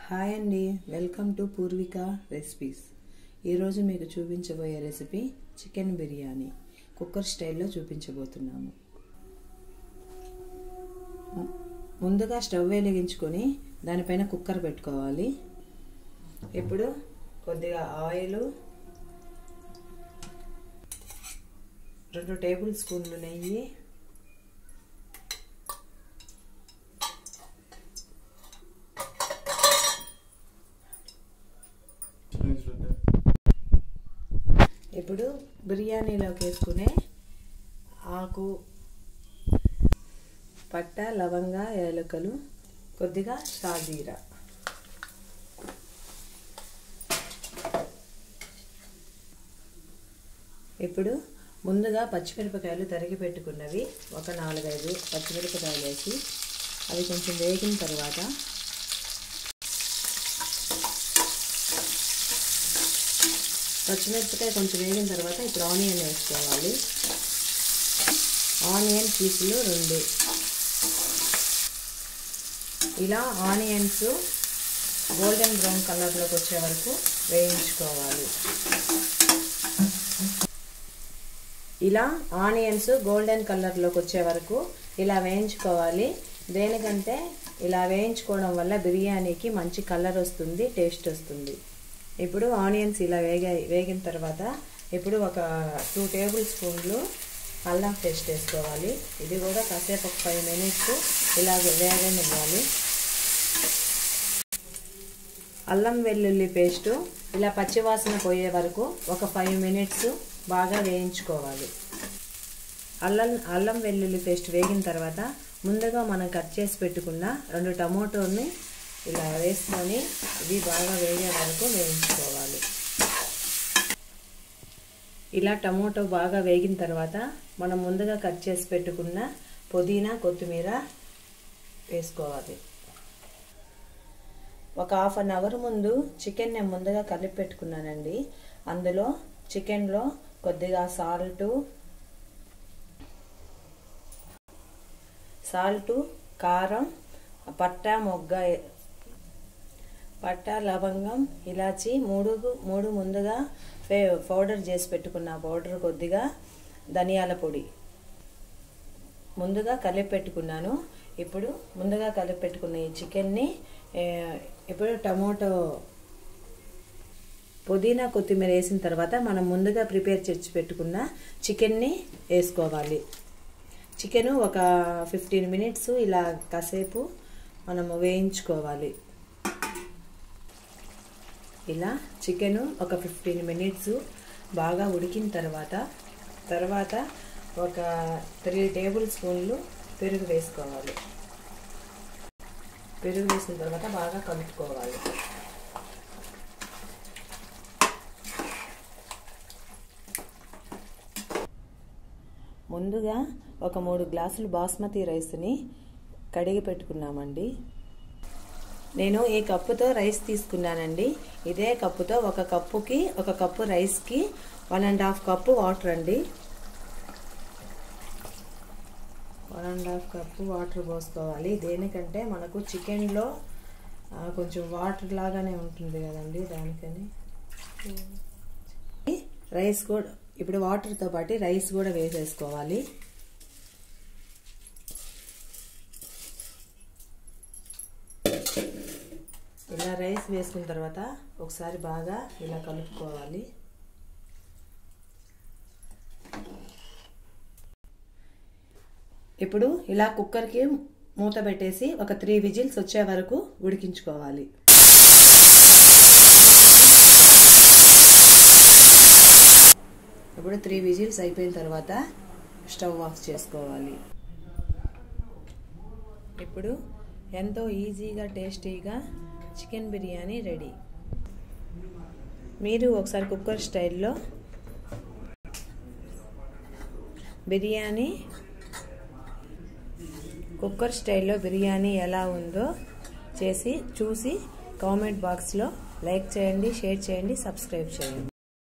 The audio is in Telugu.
హాయ్ అండి వెల్కమ్ టు పూర్విక రెసిపీస్ ఈరోజు మీకు చూపించబోయే రెసిపీ చికెన్ బిర్యానీ కుక్కర్ స్టైల్లో చూపించబోతున్నాము ము- ముందుగా స్టవ్ వెలిగించుకొని దానిపైన కుక్కర్ పెట్టుకోవాలి ఇప్పుడు కొద్దిగా ఆయిల్ రెండు టేబుల్ స్పూన్లు నెయ్యి ఇప్పుడు బిర్యానీలోకి వేసుకునే ఆకు పట్ట లవంగ ఏలకలు కొద్దిగా షాజీరా ఇప్పుడు ముందుగా పచ్చిమిరపకాయలు తరిగి పెట్టుకున్నవి ఒక నాలుగైదు పచ్చిమిరపకాయలు వేసి అవి కొంచెం వేగిన తర్వాత పచ్చిమిరపకాయ కొంచెం వేగిన తర్వాత ఇప్పుడు ఆనియన్ వేసుకోవాలి ఆనియన్ పీసులు రెండు ఇలా ఆనియన్స్ గోల్డెన్ బ్రౌన్ కలర్లోకి వచ్చే వరకు వేయించుకోవాలి ఇలా ఆనియన్స్ గోల్డెన్ కలర్లోకి వచ్చే వరకు ఇలా వేయించుకోవాలి దేనికంటే ఇలా వేయించుకోవడం వల్ల బిర్యానీకి మంచి కలర్ వస్తుంది టేస్ట్ వస్తుంది ఇప్పుడు ఆనియన్స్ ఇలా వేగా వేగిన తర్వాత ఇప్పుడు ఒక టూ టేబుల్ స్పూన్లు అల్లం పేస్ట్ వేసుకోవాలి ఇది కూడా కాసేపు ఒక ఫైవ్ మినిట్స్ ఇలా వేగనివ్వాలి అల్లం వెల్లుల్లి పేస్టు ఇలా పచ్చివాసన పోయే వరకు ఒక ఫైవ్ మినిట్స్ బాగా వేయించుకోవాలి అల్లం అల్లం వెల్లుల్లి పేస్ట్ వేగిన తర్వాత ముందుగా మనం కట్ చేసి పెట్టుకున్న రెండు టమోటోని ఇలా వేసుకొని ఇవి బాగా వేగే వరకు వేయించుకోవాలి ఇలా టమోటో బాగా వేగిన తర్వాత మనం ముందుగా కట్ చేసి పెట్టుకున్న పుదీనా కొత్తిమీర వేసుకోవాలి ఒక హాఫ్ అన్ అవర్ ముందు చికెన్ నేను ముందుగా కలిపి పెట్టుకున్నానండి అందులో చికెన్లో కొద్దిగా సాల్టు సాల్టు కారం పట్ట మొగ్గ పట్ట లవంగం ఇలాచి మూడు మూడు ముందుగా ఫే పౌడర్ చేసి పెట్టుకున్న పౌడర్ కొద్దిగా ధనియాల పొడి ముందుగా కలిపి పెట్టుకున్నాను ఇప్పుడు ముందుగా కలిపి పెట్టుకున్న ఈ చికెన్ని ఇప్పుడు టమోటో పుదీనా కొత్తిమీర వేసిన తర్వాత మనం ముందుగా ప్రిపేర్ చేసి పెట్టుకున్న చికెన్ని వేసుకోవాలి చికెను ఒక ఫిఫ్టీన్ మినిట్స్ ఇలా కాసేపు మనము వేయించుకోవాలి ఇలా చికెను ఒక ఫిఫ్టీన్ మినిట్స్ బాగా ఉడికిన తర్వాత తర్వాత ఒక త్రీ టేబుల్ స్పూన్లు పెరుగు వేసుకోవాలి పెరుగు వేసిన తర్వాత బాగా కలుపుకోవాలి ముందుగా ఒక మూడు గ్లాసులు బాస్మతి రైస్ని కడిగి పెట్టుకున్నామండి నేను ఈ కప్పుతో రైస్ తీసుకున్నానండి ఇదే కప్పుతో ఒక కప్పుకి ఒక కప్పు రైస్కి one and half cup water అండి one and half cup water పోసుకోవాలి దేనికంటే మనకు చికెన్లో కొంచెం వాటర్ లాగానే ఉంటుంది కదండి దానికని రైస్ కూడా ఇప్పుడు వాటర్తో పాటు రైస్ కూడా వేసేసుకోవాలి ఇలా రైస్ వేసుకున్న తర్వాత ఒకసారి బాగా ఇలా కలుపుకోవాలి ఇప్పుడు ఇలా కుక్కర్కి మూత పెట్టేసి ఒక త్రీ విజిల్స్ వచ్చే వరకు ఉడికించుకోవాలి ఇప్పుడు త్రీ విజిల్స్ అయిపోయిన తర్వాత స్టవ్ ఆఫ్ చేసుకోవాలి ఇప్పుడు ఎంతో ఈజీగా టేస్టీగా చికెన్ బిర్యానీ రెడీ మీరు ఒకసారి కుక్కర్ స్టైల్లో బిర్యానీ కుక్కర్ స్టైల్లో బిర్యానీ ఎలా ఉందో చేసి చూసి కామెంట్ బాక్స్లో లైక్ చేయండి షేర్ చేయండి సబ్స్క్రైబ్ చేయండి